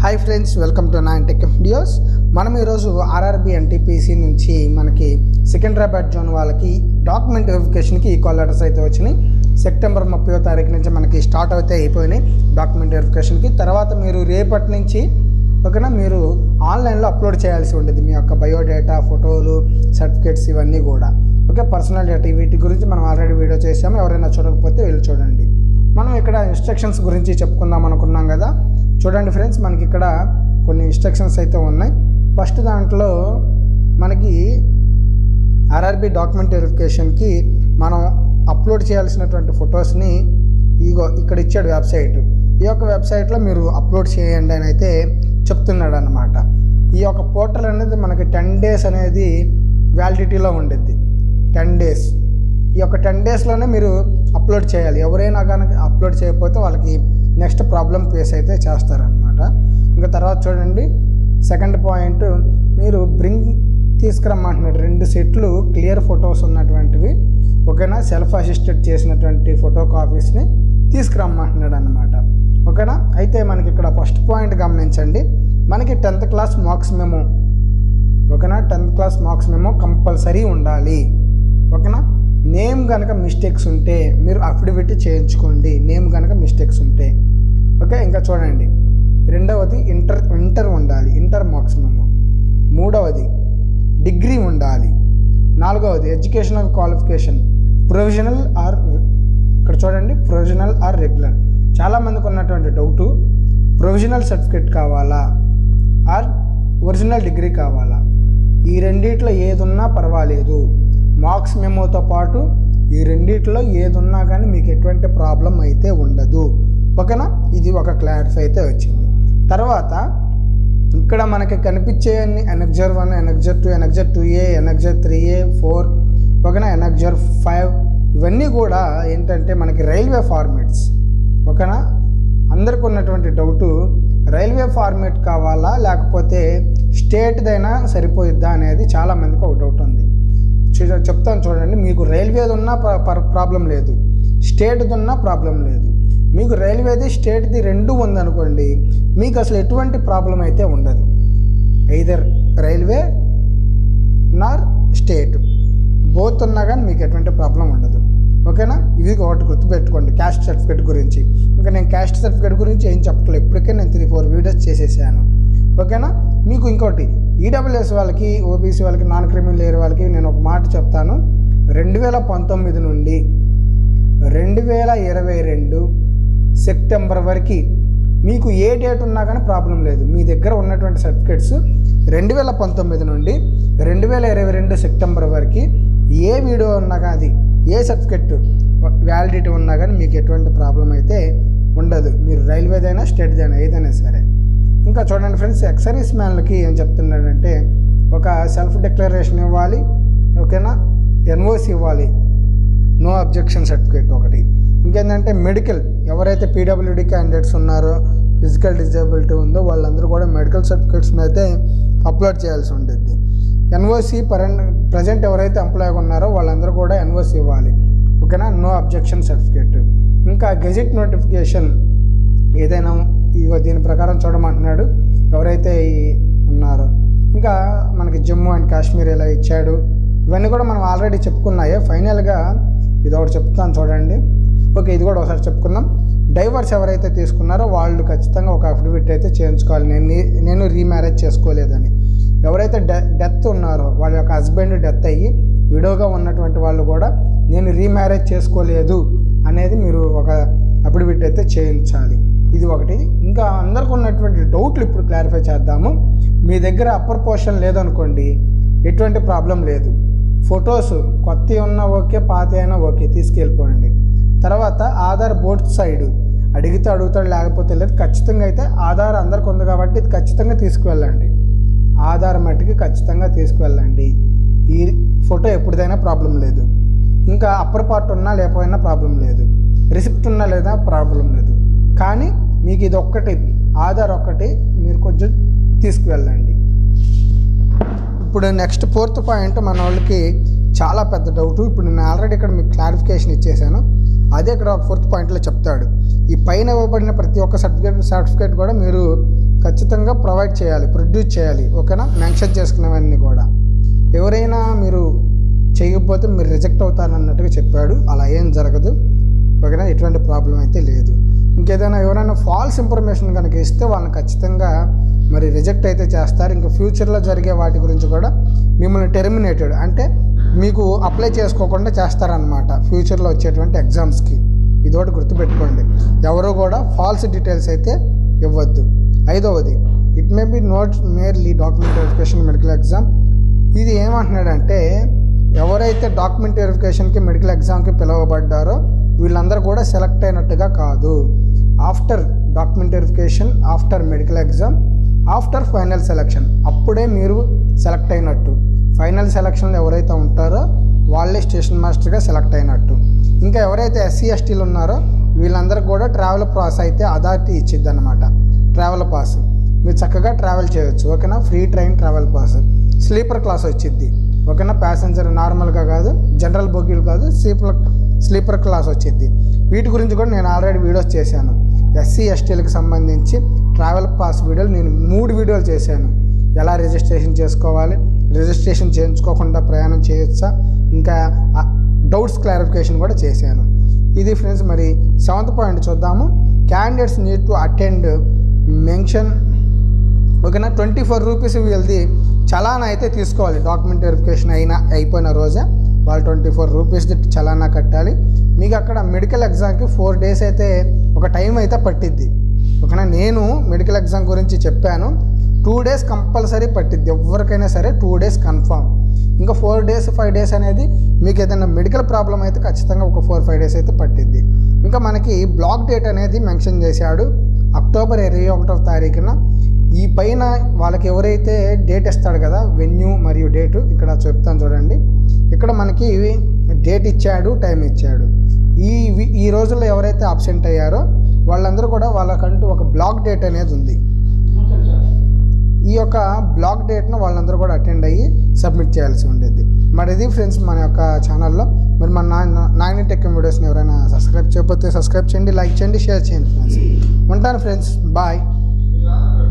hi friends welcome to nine tech videos మనం ఈరోజు RRB NTPC నుంచి మనకి సికింద్రాబాద్ జోన్ వాళ్ళకి డాక్యుమెంట్ వెరిఫికేషన్కి ఈ కాల్ లెటర్స్ అయితే వచ్చినాయి సెప్టెంబర్ ముప్పై తారీఖు నుంచి మనకి స్టార్ట్ అయితే అయిపోయినాయి డాక్యుమెంట్ వెరిఫికేషన్కి తర్వాత మీరు రేపటి నుంచి ఓకేనా మీరు ఆన్లైన్లో అప్లోడ్ చేయాల్సి ఉంటుంది మీ యొక్క బయోడేటా ఫోటోలు సర్టిఫికేట్స్ ఇవన్నీ కూడా ఓకే పర్సనల్ డేటా వీటి గురించి మనం ఆల్రెడీ వీడియో చేసాము ఎవరైనా చూడకపోతే వెళ్ళి చూడండి మనం ఇక్కడ ఇన్స్ట్రక్షన్స్ గురించి చెప్పుకుందాం అనుకున్నాం కదా చూడండి ఫ్రెండ్స్ మనకి ఇక్కడ కొన్ని ఇన్స్ట్రక్షన్స్ అయితే ఉన్నాయి ఫస్ట్ దాంట్లో మనకి ఆర్ఆర్బి డాక్యుమెంట్ వెరిఫికేషన్కి మనం అప్లోడ్ చేయాల్సినటువంటి ఫొటోస్ని ఇగో ఇక్కడ ఇచ్చాడు వెబ్సైట్ ఈ యొక్క వెబ్సైట్లో మీరు అప్లోడ్ చేయండి అని అయితే చెప్తున్నాడు అనమాట ఈ యొక్క పోర్టల్ అనేది మనకి టెన్ డేస్ అనేది వ్యాలిడిటీలో ఉండిద్ది టెన్ డేస్ ఈ యొక్క టెన్ డేస్లోనే మీరు అప్లోడ్ చేయాలి ఎవరైనా కనుక అప్లోడ్ చేయకపోతే వాళ్ళకి నెక్స్ట్ ప్రాబ్లం ఫేస్ అయితే చేస్తారనమాట ఇంకా తర్వాత చూడండి సెకండ్ పాయింట్ మీరు బ్రింగ్ తీసుకురమ్మంటున్నాడు రెండు సెట్లు క్లియర్ ఫొటోస్ ఉన్నటువంటివి ఓకేనా సెల్ఫ్ అసిస్టెడ్ చేసినటువంటి ఫోటో కాపీస్ని తీసుకురమ్మంటున్నాడు అనమాట ఓకేనా అయితే మనకి ఇక్కడ ఫస్ట్ పాయింట్ గమనించండి మనకి టెన్త్ క్లాస్ మార్క్స్ మెమో ఓకేనా tenth class marks memo compulsory ఉండాలి ఓకేనా నేమ్ కనుక మిస్టేక్స్ ఉంటే మీరు అఫిడవిట్ చేయించుకోండి నేమ్ కనుక మిస్టేక్స్ ఉంటే ఓకే ఇంకా చూడండి రెండవది ఇంటర్ ఇంటర్ ఉండాలి ఇంటర్ మార్క్స్ మెమో మూడవది డిగ్రీ ఉండాలి నాలుగవది ఎడ్యుకేషనల్ క్వాలిఫికేషన్ ప్రొవిజనల్ ఆర్ ఇక్కడ చూడండి ప్రొవిజనల్ ఆర్ రెగ్యులర్ చాలామందికి ఉన్నటువంటి డౌటు ప్రొవిజనల్ సర్టిఫికేట్ కావాలా ఆర్ ఒరిజినల్ డిగ్రీ కావాలా ఈ రెండిట్లో ఏది ఉన్నా పర్వాలేదు మార్క్స్ మెమోతో పాటు ఈ రెండిట్లో ఏది ఉన్నా కానీ మీకు ఎటువంటి ప్రాబ్లం అయితే ఉండదు ఓకేనా ఇది ఒక క్లారిఫై అయితే వచ్చింది తర్వాత ఇక్కడ మనకి కనిపించే అన్ని annexure one annexure two annexure two A annexure three A four ఓకేనా ఎనక్జర్ ఫైవ్ ఇవన్నీ కూడా ఏంటంటే మనకి రైల్వే ఫార్మేట్స్ ఓకేనా అందరికి ఉన్నటువంటి డౌటు రైల్వే ఫార్మేట్ కావాలా లేకపోతే స్టేట్దైనా సరిపోయిద్దా అనేది చాలామందికి ఒక డౌట్ ఉంది చూ- చెప్తాను చూడండి మీకు రైల్వేది ఉన్నా ప్రాబ్లం లేదు స్టేట్ది ఉన్నా ప్రాబ్లం లేదు మీకు రైల్వేది స్టేట్ది రెండు ఉందనుకోండి మీకు అసలు ఎటువంటి ప్రాబ్లం అయితే ఉండదు either railway nor state both ఉన్నా కానీ మీకు ఎటువంటి ప్రాబ్లం ఉండదు ఓకేనా ఇవి ఒకటి గుర్తుపెట్టుకోండి క్యాస్ట్ సర్టిఫికేట్ గురించి ఇంకా నేను క్యాస్ట్ సర్టిఫికేట్ గురించి ఏం చెప్పట్లేదు ఇప్పటికే నేను త్రీ ఫోర్ వీడియోస్ చేసేసాను ఓకేనా మీకు ఇంకోటి ఈడబ్ల్యూఎస్ వాళ్ళకి ఓబీసీ వాళ్ళకి నాన్ క్రిమినల్ లేయర్ వాళ్ళకి నేను ఒక మాట చెప్తాను రెండు వేల పంతొమ్మిది నుండి రెండు వేల ఇరవై రెండు సెప్టెంబర్ వరకు మీకు ఏ డేట్ ఉన్నా కానీ ప్రాబ్లం లేదు మీ దగ్గర ఉన్నటువంటి సర్టిఫికేట్స్ రెండు వేల పంతొమ్మిది నుండి రెండు వేల ఇరవై రెండు సెప్టెంబర్ వరకు ఏ వీడియో ఉన్నా కానీ ఏ సర్టిఫికెట్ వ్యాలిడిటీ ఉన్నా కానీ మీకు ఎటువంటి ప్రాబ్లం అయితే ఉండదు మీరు రైల్వేదైనా స్టేట్దైనా ఏదైనా సరే ఇంకా చూడండి ఫ్రెండ్స్ ఎక్సర్వీస్ మ్యాన్లకి ఏం చెప్తున్నాడంటే ఒక సెల్ఫ్ డిక్లరేషన్ ఇవ్వాలి ఓకేనా ఎన్ఓసి ఇవ్వాలి నో అబ్జెక్షన్ సర్టిఫికేట్ ఒకటి ఇంకేంటంటే మెడికల్ ఎవరైతే పీడబ్ల్యూడి క్యాండిడేట్స్ ఉన్నారో ఫిజికల్ డిజేబిలిటీ ఉందో వాళ్ళందరూ కూడా మెడికల్ సర్టిఫికేట్స్ని అయితే అప్లోడ్ చేయాల్సి ఉంటుంది ఎన్ఓసి పరెంట్ ప్రజెంట్ ఎవరైతే ఎంప్లాయ్ ఉన్నారో వాళ్ళందరూ కూడా ఎన్ఓసి ఇవ్వాలి ఓకేనా నో అబ్జెక్షన్ సర్టిఫికేట్ ఇంకా గెజెట్ నోటిఫికేషన్ ఏదైనా ఇగో దీని ప్రకారం చూడమంటున్నాడు ఎవరైతే ఈ ఉన్నారో ఇంకా మనకి జమ్మూ అండ్ కాశ్మీర్ ఇలా ఇచ్చాడు ఇవన్నీ కూడా మనం ఆల్రెడీ చెప్పుకున్నాయే ఫైనల్గా ఇది ఒకటి చెప్తాను చూడండి ఓకే ఇది కూడా ఒకసారి చెప్పుకుందాం డైవర్స్ ఎవరైతే తీసుకున్నారో వాళ్ళు ఖచ్చితంగా ఒక అఫిడవిట్ అయితే చేయించుకోవాలి నేను నేను రీమ్యారేజ్ చేసుకోలేదని ఎవరైతే డె డెత్ ఉన్నారో వాళ్ళ యొక్క హస్బెండ్ డెత్ అయ్యి విడోగా ఉన్నటువంటి వాళ్ళు కూడా నేను రీమ్యారేజ్ చేసుకోలేదు అనేది మీరు ఒక అఫిడవిట్ అయితే చేయించాలి ఇది ఒకటి ఇంకా అందరికి ఉన్నటువంటి డౌట్లు ఇప్పుడు క్లారిఫై చేద్దాము మీ దగ్గర అప్పర్ పోర్షన్ లేదనుకోండి ఎటువంటి ప్రాబ్లం లేదు ఫొటోస్ కొత్త ఉన్నా ఓకే పాత అయినా ఓకే తీసుకెళ్ళిపోండి తర్వాత ఆధార్ బోర్డ్ సైడ్ అడిగితే అడుగుతాడు లేకపోతే లేదు ఖచ్చితంగా అయితే ఆధార్ అందరికి ఉంది కాబట్టి ఇది ఖచ్చితంగా తీసుకువెళ్ళండి ఆధార్ మట్టికి ఖచ్చితంగా తీసుకువెళ్ళండి ఈ ఫోటో ఎప్పుడైనా ప్రాబ్లం లేదు ఇంకా అప్పర్ పార్ట్ ఉన్నా లేకపోయినా ప్రాబ్లం లేదు రిసిప్ట్ ఉన్నా లేదా ప్రాబ్లం లేదు కానీ మీకు ఇది ఒక్కటి ఆధార్ ఒక్కటి మీరు కొంచెం తీసుకువెళ్ళండి ఇప్పుడు నెక్స్ట్ ఫోర్త్ పాయింట్ మన వాళ్ళకి చాలా పెద్ద డౌట్ ఇప్పుడు నేను ఆల్రెడీ ఇక్కడ మీకు క్లారిఫికేషన్ ఇచ్చేసాను అదే ఇక్కడ ఫోర్త్ పాయింట్లో చెప్తాడు ఈ పైన ఇవ్వబడిన ప్రతి ఒక్క సర్టిఫికేట్ సర్టిఫికేట్ కూడా మీరు ఖచ్చితంగా ప్రొవైడ్ చేయాలి ప్రొడ్యూస్ చేయాలి ఓకేనా మెన్షన్ చేసుకున్నవన్నీ కూడా ఎవరైనా మీరు చేయకపోతే మీరు రిజెక్ట్ అవుతారన్నట్టుగా చెప్పాడు అలా ఏం జరగదు ఓకేనా ఎటువంటి ప్రాబ్లం అయితే లేదు ఇంకేదైనా ఎవరైనా ఫాల్స్ ఇన్ఫర్మేషన్ కనుక ఇస్తే వాళ్ళని ఖచ్చితంగా మరి రిజెక్ట్ అయితే చేస్తారు ఇంకా ఫ్యూచర్లో జరిగే వాటి గురించి కూడా మిమ్మల్ని టెర్మినేటెడ్ అంటే మీకు అప్లై చేసుకోకుండా చేస్తారనమాట ఫ్యూచర్లో వచ్చేటువంటి ఎగ్జామ్స్కి ఇది ఒకటి గుర్తుపెట్టుకోండి ఎవరు కూడా ఫాల్స్ డీటెయిల్స్ అయితే ఇవ్వద్దు ఐదవది it may be noted merely document verification medical exam ఇది ఏమంటున్నాడంటే ఎవరైతే డాక్యుమెంట్ వెరిఫికేషన్కి మెడికల్ ఎగ్జామ్కి పిలువబడ్డారో వీళ్ళందరూ కూడా సెలెక్ట్ అయినట్టుగా కాదు after document verification after medical exam after final selection అప్పుడే మీరు సెలెక్ట్ అయినట్టు ఫైనల్ సెలక్షన్లో ఎవరైతే ఉంటారో వాళ్ళే స్టేషన్ మాస్టర్గా సెలెక్ట్ అయినట్టు ఇంకా ఎవరైతే ఎస్సీ ఎస్టీలు ఉన్నారో వీళ్ళందరికీ కూడా ట్రావెల్ పాస్ అయితే అథారిటీ ఇచ్చిద్ది అనమాట ట్రావెల్ పాస్ మీరు చక్కగా ట్రావెల్ చేయొచ్చు ఓకేనా free train travel pass sleeper class వచ్చింది ఓకేనా ప్యాసింజర్ నార్మల్గా కాదు జనరల్ బోగీలు కాదు స్లీపర్ స్లీపర్ క్లాస్ వచ్చింది వీటి గురించి కూడా నేను ఆల్రెడీ వీడియోస్ చేశాను ఎస్సీ ఎస్టీలకు సంబంధించి ట్రావెల్ పాస్ వీడియోలు నేను మూడు వీడియోలు చేశాను ఎలా రిజిస్ట్రేషన్ చేసుకోవాలి రిజిస్ట్రేషన్ చేయించుకోకుండా ప్రయాణం చేయొచ్చా ఇంకా డౌట్స్ క్లారిఫికేషన్ కూడా చేశాను ఇది ఫ్రెండ్స్ మరి సెవెంత్ పాయింట్ చూద్దాము candidates need to attend mention ఓకేనా ట్వంటీ ఫోర్ రూపీస్ వీళ్ళది చలానా అయితే తీసుకోవాలి డాక్యుమెంట్ వెరిఫికేషన్ అయినా అయిపోయిన రోజే వాళ్ళు ట్వంటీ ఫోర్ రూపీస్ చలానా కట్టాలి మీకు అక్కడ మెడికల్ ఎగ్జామ్కి ఫోర్ డేస్ అయితే ఒక టైం అయితే పట్టిద్ది ఓకేనా నేను మెడికల్ ఎగ్జామ్ గురించి చెప్పాను టూ డేస్ కంపల్సరీ పట్టిద్ది ఎవరికైనా సరే టూ డేస్ కన్ఫామ్ ఇంకా ఫోర్ డేస్ ఫైవ్ డేస్ అనేది మీకు ఏదైనా మెడికల్ ప్రాబ్లం అయితే ఖచ్చితంగా ఒక ఫోర్ ఫైవ్ డేస్ అయితే పట్టిద్ది ఇంకా మనకి బ్లాక్ డేట్ అనేది మెన్షన్ చేశాడు అక్టోబర్ ఇరవై ఒకటవ తారీఖున ఈ పైన వాళ్ళకి ఎవరైతే డేట్ ఇస్తాడు కదా వెన్యూ మరియు డేటు ఇక్కడ చెప్తాను చూడండి ఇక్కడ మనకి డేట్ ఇచ్చాడు టైం ఇచ్చాడు ఈ వి- ఈ రోజుల్లో ఎవరైతే అబ్సెంట్ అయ్యారో వాళ్ళందరూ కూడా వాళ్ళకంటూ ఒక బ్లాక్ డేట్ అనేది ఉంది ఈ యొక్క బ్లాక్ డేట్ను వాళ్ళందరూ కూడా అటెండ్ అయ్యి సబ్మిట్ చేయాల్సి ఉండేది మరి ఇది ఫ్రెండ్స్ మన యొక్క ఛానల్లో మరి మన నా నాయని టెక్ వీడియోస్ని ఎవరైనా సబ్స్క్రైబ్ చేయకపోతే సబ్స్క్రైబ్ చేయండి లైక్ చేయండి షేర్ చేయండి ఫ్రెండ్స్ ఉంటాను ఫ్రెండ్స్ బాయ్